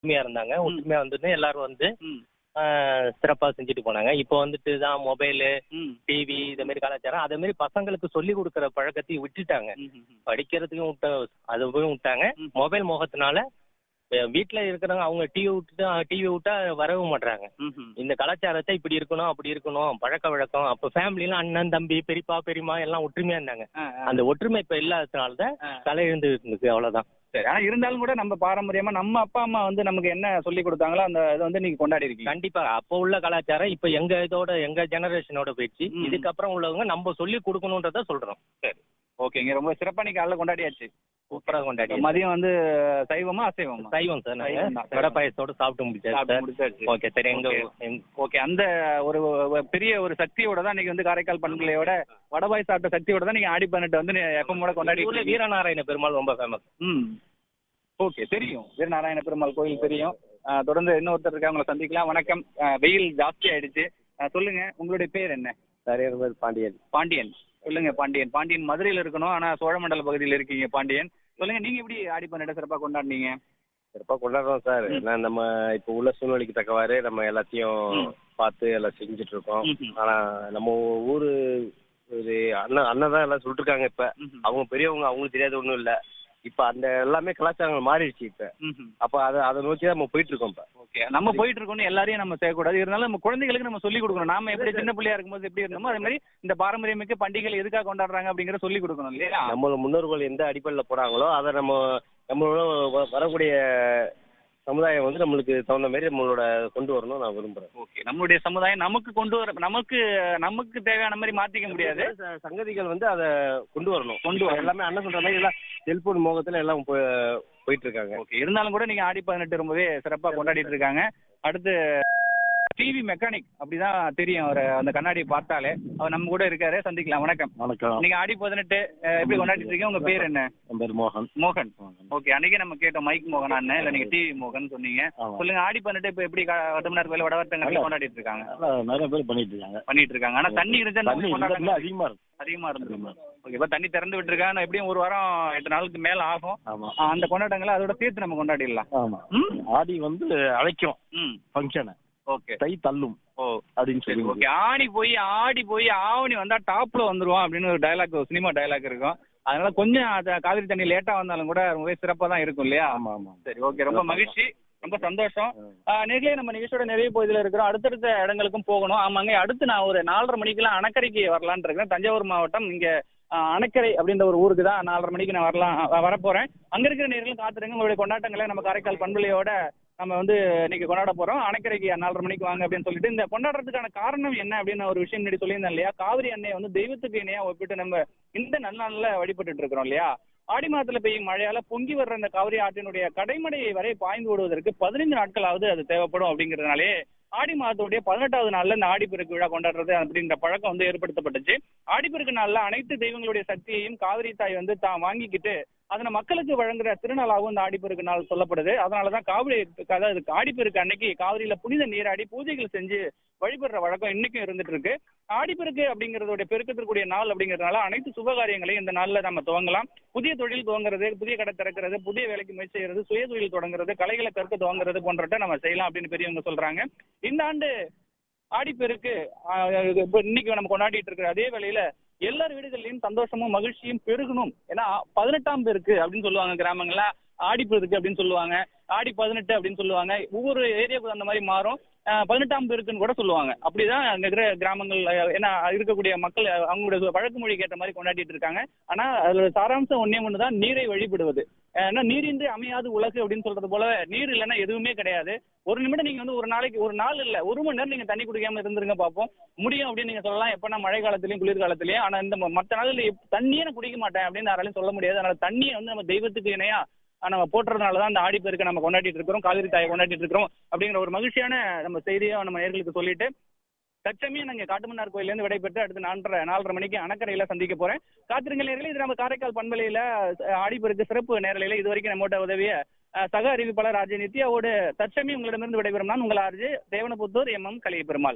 ஒற்றுமையா இருந்தாங்க ஒற்றுமையா வந்துட்டு எல்லாரும் வந்து ம் சிறப்பா செஞ்சுட்டு போனாங்க இப்போ வந்துட்டு தான் மொபைலு ம் டிவி இந்த மாதிரி கலாச்சாரம் அதே மாதிரி பசங்களுக்கு சொல்லி கொடுக்குற பழக்கத்தையும் விட்டுட்டாங்க ம், ம், ம். படிக்கிறதுக்கும் விட்ட அதுவும் விட்டாங்க ம். மொபைல் மோகத்தினால அஹ், வீட்ல இருக்கிறவங்க அவங்க டிவி விட்டுட்டு டிவி விட்டா வரவும் மாட்றாங்க ம், ம். இந்த கலாச்சாரத்தை இப்படி இருக்கணும் அப்படி இருக்கணும் பழக்க வழக்கம் அப்போ ஃபேமிலிலாம் அண்ணன் தம்பி பெரியப்பா பெரியம்மா எல்லாம் ஒற்றுமையா இருந்தாங்க ஆ, ஆ. அந்த ஒற்றுமை இப்ப இல்லாததுனால தான் ஆ. கலை இழந்து இருந்துச்சு அவ்வளவுதான் சரி ஆனா இருந்தாலும் கூட நம்ம பாரம்பரியமா நம்ம அப்பா அம்மா வந்து நமக்கு என்ன சொல்லி கொடுத்தாங்களோ அந்த இதை வந்து நீங்க கொண்டாடி இருக்கீங்க கண்டிப்பா அப்போ உள்ள கலாச்சாரம் இப்ப எங்க இதோட எங்க ஜெனரேஷனோட போயிடுச்சு ம். இதுக்கப்புறம் உள்ளவங்க நம்ம சொல்லி கொடுக்கணுன்றத சொல்றோம் சரி ஓகேங்க ரொம்ப சிறப்பா நீ காலைல கொண்டாடியாச்சு சூப்பரா கொண்டாடி மதியம் வந்து சைவமா அசைவமா சைவம் சார் நாங்க சைவம் தான். வடை பாயசத்தோட சாப்பிட்டு முடிச்சாச்சு சாப்பிட்டு சார் முடிச்சாச்சு. ஓகே சரி எங்க Okay. எங்க- ஓகே அந்த ஒரு ஒரு பெரிய ஒரு சக்தியோட தான் நீங்க வந்து காரைக்கால் பண்புலையோட வடபாய் சாப்பிட்ட சக்தியோட தான் நீங்க ஆடி பதினெட்டு வந்து எப்பமோட கொண்டாடி ஊர்ல வீரநாராயண பெருமாள் ரொம்ப ஃபேமஸ் ம் ஓகே தெரியும் வீரநாராயண பெருமாள் கோயில் தெரியும் ஆ, தொடர்ந்து இன்னொருத்தர் இருக்காங்க உங்களை சந்திக்கலாம் வணக்கம் ஆ, வெயில் ஜாஸ்தி ஆயிடுச்சு ஆ, சொல்லுங்க உங்களுடைய பேர் என்ன சரியர் பாண்டியன் பாண்டியன் சொல்லுங்க பாண்டியன் பாண்டியன் மதுரையில இருக்கணும் ஆனா சோழமண்டல பகுதியில் இருக்கீங்க பாண்டியன் சொல்லுங்க நீங்க எப்படி ஆடி பதினெட்டு சிறப்பா கொண்டாடினீங்க சிறப்பா கொண்டாடுறோம் சார் ம். ஏன்னா நம்ம இப்போ உள்ள சூழ்நிலைக்கு தக்கவாறு நம்ம எல்லாத்தையும் ம். பார்த்து எல்லாம் செஞ்சுட்டு இருக்கோம் ம்ஹும். ஆனா நம்ம ஊரு இது அண்ணன் அண்ணன் தான் எல்லாம் சொல்லிட்டு இருக்காங்க இப்ப ம்ஹும். அவங்க பெரியவங்க அவங்களுக்கு தெரியாத ஒண்ணும் இல்ல இப்ப அந்த எல்லாமே கலாச்சாரங்கள் மாறிடுச்சு இப்ப ம்ஹும். அப்ப அதை அதை நோக்கி தான் நம்ம போயிட்டு இருக்கோம் இப்ப ஓகே நம்ம போயிட்டு இருக்கோம்னு எல்லாரையும் நம்ம செய்யக்கூடாது இருந்தாலும் நம்ம குழந்தைகளுக்கு நம்ம சொல்லி கொடுக்கணும் நாம எப்படி சின்ன பிள்ளையா இருக்கும்போது எப்படி இருந்தோமோ அதே மாதிரி இந்த பாரம்பரியமிக்க பண்டிகைகள் எதுக்காக கொண்டாடுறாங்க அப்படிங்கறத சொல்லி கொடுக்கணும் இல்லையா நம்மளோட முன்னோர்கள் எந்த அடிப்படையில் போறாங்களோ அதை நம்ம நம்மளோட வ- வரக்கூடிய சமுதாயம் வந்து நம்மளுக்கு தகுந்த மாதிரி நம்மளோட கொண்டு வரணும் நான் விரும்புறேன் ஓகே நம்மளுடைய சமுதாயம் நமக்கு கொண்டு வர நமக்கு நமக்கு தேவையான மாதிரி மாத்திக்க முடியாது ச- சங்கதிகள் வந்து அதை கொண்டு வரணும் கொண்டு வரணும். எல்லாமே அண்ணன் சொல்ற மாதிரி எல்லாம் செல்போன் மோகத்துல எல்லாம் போய்- போயிட்டு இருக்காங்க ஓகே இருந்தாலும் கூட நீங்க ஆடி பதினெட்டு ரொம்பவே சிறப்பா கொண்டாடிட்டு இருக்காங்க அடுத்து டிவி மெக்கானிக் அப்படிதான் தெரியும் அவர் அந்த கண்ணாடியை பார்த்தாலே அவர் நம்ம கூட இருக்காரு சந்திக்கலாம் வணக்கம் வணக்கம் நீங்க ஆடி பதினெட்டு அஹ், எப்படி கொண்டாடிட்டு இருக்கீங்க உங்க பேர் என்ன என் பேர் மோகன் மோகன் ஓகே அன்னைக்கே நம்ம கேட்டோம் மைக் மோகன் அண்ணன் இல்ல நீங்க டிவி மோகன் சொன்னீங்க ஆமா. சொல்லுங்க ஆடி பதினெட்டு இப்ப எப்படி வட்டமனார் கோயில் வடவர்த்தங்க கொண்டாடிட்டு இருக்காங்க நிறைய பேர் பண்ணிட்டு இருக்காங்க பண்ணிட்டு இருக்காங்க ஆனா தண்ணி இருந்தா தண்ணி நம்ம இந்த இடத்துல கொண்டாடுறாங்க. அதிகமா இருக்கு அதிகமா இருந்தது ஓகே இப்ப தண்ணி திறந்து விட்டுருக்காங்க எப்படியும் ஒரு வாரம் எட்டு நாளுக்கு மேல ஆகும் ஆமா ஆ, அந்த கொண்டாட்டங்களை அதோட சேர்த்து நம்ம கொண்டாடிடலாம் ஆமா ம் ஆடி வந்து அழைக்கும் ம் ஃபங்க்ஷனை ஓகே தை தள்ளும் ஓ அப்படின்னு சரி சொல்லி ஓகே ஆடி போய் ஆடி போய் ஆவணி வந்தா டாப்ல வந்துருவான் அப்படின்னு ஒரு டயலாக் சினிமா டயலாக் இருக்கும் அதனால கொஞ்சம் அது காவிரி தண்ணி லேட்டா வந்தாலும் கூட ரொம்பவே சிறப்பா தான் இருக்கும் இல்லையா ஆமா ஆமா சரி ஓகே ரொம்ப மகிழ்ச்சி ரொம்ப சந்தோஷம் நேர்களே நம்ம நிகழ்ச்சியோட நிறைய பகுதியில் இருக்கிறோம் அடுத்தடுத்த இடங்களுக்கும் போகணும் ஆமாங்க அடுத்து நான் ஒரு நாலரை மணிக்கெல்லாம் அணக்கரைக்கு வரலான்னு இருக்கேன் தஞ்சாவூர் மாவட்டம் இங்க ஆ, அணக்கரை அப்படின்ற ஒரு ஊருக்கு தான் நாலரை மணிக்கு நான் வரலாம் வ- வரப்போறேன் அங்க இருக்கிற நேர்களும் காத்துருங்க உங்களுடைய கொண்டாட்டங்களை நம்ம காரைக்கால் பண்புலையோட நம்ம வந்து இன்னைக்கு கொண்டாட போறோம் அணைக்கரைக்கு நாலரை மணிக்கு வாங்க அப்படின்னு சொல்லிட்டு இந்த கொண்டாடுறதுக்கான காரணம் என்ன அப்படின்னு நான் ஒரு விஷயம் முன்னாடி சொல்லியிருந்தேன் இல்லையா காவிரி அன்னையை வந்து தெய்வத்துக்கு இணையா ஒப்பிட்டு நம்ம இந்த நன்னாள்ல வழிபட்டுட்டு இருக்கிறோம் இல்லையா ஆடி மாதத்துல பெய்யும் மழையால பொங்கி வர்ற இந்த காவிரி ஆற்றினுடைய கடைமடை வரை பாய்ந்து விடுவதற்கு பதினைந்து நாட்களாவது அது தேவைப்படும் அப்படிங்கறதுனாலே ஆடி மாதத்துடைய பதினெட்டாவது நாள்ல இந்த ஆடிப்பெருக்கு விழா கொண்டாடுறது அப்படின்ற பழக்கம் வந்து ஏற்படுத்தப்பட்டுச்சு ஆடிப்பெருக்கு நாள்ல அனைத்து தெய்வங்களுடைய சக்தியையும் காவிரி தாய் வந்து தான் வாங்கிக்கிட்டு அதனை மக்களுக்கு வழங்குற திருநாளாகவும் இந்த ஆடிப்பெருக்கு நாள் சொல்லப்படுது அதனாலதான் காவிரி அதாவது ஆடிப்பெருக்கு அன்னைக்கு காவிரியில புனித நீராடி பூஜைகள் செஞ்சு வழிபடுற வழக்கம் இன்னைக்கும் இருந்துட்டு இருக்கு ஆடிப்பெருக்கு அப்படிங்கறதோட பெருக்கத்திற்குரிய நாள் அப்படிங்கறதுனால அனைத்து சுபகாரியங்களையும் இந்த நாள்ல நம்ம துவங்கலாம் புதிய தொழில் துவங்குறது புதிய கடை திறக்கிறது புதிய வேலைக்கு முயற்சி செய்யறது சுய தொழில் தொடங்குறது கலைகளை கற்க துவங்குறது போன்றத நம்ம செய்யலாம் அப்படின்னு பெரியவங்க சொல்றாங்க இந்த ஆண்டு ஆடிப்பெருக்கு ஆஹ், இப்ப இன்னைக்கு நம்ம கொண்டாடிட்டு இருக்கிற அதே வேளையில எல்லார் வீடுகள்லயும் சந்தோஷமும் மகிழ்ச்சியும் பெருகணும் ஏன்னா பதினெட்டாம் பெருக்கு அப்படின்னு சொல்லுவாங்க கிராமங்கள்ல ஆடிப்பெருக்கு அப்படின்னு சொல்லுவாங்க ஆடி பதினெட்டு அப்படின்னு சொல்லுவாங்க ஒவ்வொரு ஏரியாவுக்கு அந்த மாதிரி மாறும் ஆஹ், பதினெட்டாம் பெருக்குன்னு கூட சொல்லுவாங்க அப்படிதான் அங்க இருக்கிற கிராமங்கள் அஹ், ஏன்னா இருக்கக்கூடிய மக்கள் அஹ், அவங்களுடைய வழக்கு மொழிக்கு ஏற்ற மாதிரி கொண்டாடிட்டு இருக்காங்க ஆனா அதுல சாராம்சம் ஒன்னே ஒன்று தான் நீரை வழிபடுவது அஹ், ஏன்னா நீரின்றி அமையாது உலகு அப்படின்னு சொல்றது போல நீர் இல்லைன்னா எதுவுமே கிடையாது ஒரு நிமிடம் நீங்க வந்து ஒரு நாளைக்கு ஒரு நாள் இல்ல ஒரு மணி நேரம் நீங்க தண்ணி குடிக்காம இருந்துருங்க பார்ப்போம் முடியும் அப்படின்னு நீங்க சொல்லலாம் எப்பனா மழை காலத்திலயும் குளிர் காலத்திலயும் ஆனா இந்த ம- மத்த நாள்ல எப்- தண்ணியே நான் குடிக்க மாட்டேன் அப்படின்னு யாராலையும் சொல்ல முடியாது அதனால தண்ணியை வந்து நம்ம தெய்வத்துக்கு இணையா ஆஹ் நம்ம போட்டுறதுனால தான் அந்த ஆடிப்பெருக்கை நம்ம கொண்டாடிட்டு இருக்கிறோம் காவிரி தாயை கொண்டாடிட்டு இருக்கிறோம் அப்படிங்கிற ஒரு மகிழ்ச்சியான நம்ம செய்தியை நம்ம நேர்களுக்கு சொல்லிட்டு தற்சமயம் நாங்க காட்டுமன்னார் கோயிலேருந்து விடைபெற்று அடுத்து நாலரை நாலரை மணிக்கு அணக்கரையில சந்திக்க போறேன் காத்திருங்கள் நேர்களே இது நம்ம காரைக்கால் பண்பலையில அஹ், ஆடிப்பெருக்கு சிறப்பு நேரலையில இது வரைக்கும் நம்மோட உதவிய அஹ், சக அறிவிப்பாளர் ஆர்ஜே நித்யாவோடு தற்சமயம் உங்களிடமிருந்து விடைபெறும் நான் உங்கள் RJ Devanaputhur M M Kaliya Perumal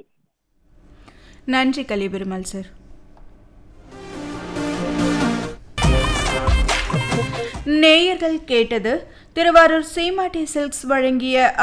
நன்றி கலிபெருமாள் சார் நேயர்கள் கேட்டது திருவாரூர் சீமாட்டி சில்க்ஸ் வழங்கிய